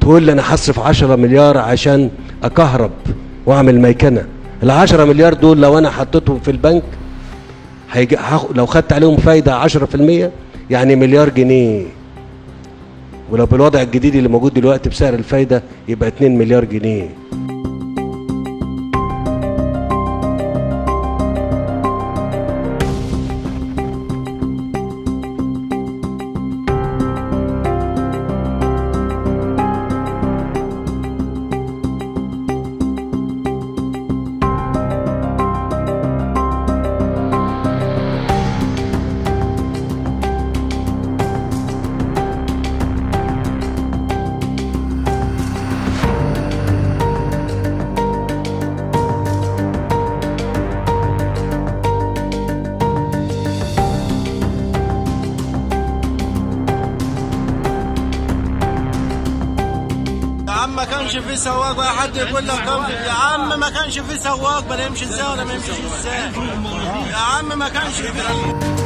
تقول لي انا هصرف 10 مليار عشان اكهرب واعمل ميكنه ال 10 مليار دول لو انا حطيتهم في البنك هيجي هاخ- لو خدت عليهم فايده 10% يعني مليار جنيه ولو بالوضع الجديد اللي موجود دلوقتي بسعر الفايده يبقى 2 مليار جنيه يا عم ما كانش في سواق ولا حد يقول لك كم في- يا عم ما كانش في سواق بلا يمشي ازاي ولا ما يمشيش ازاي يا عم ما كانش في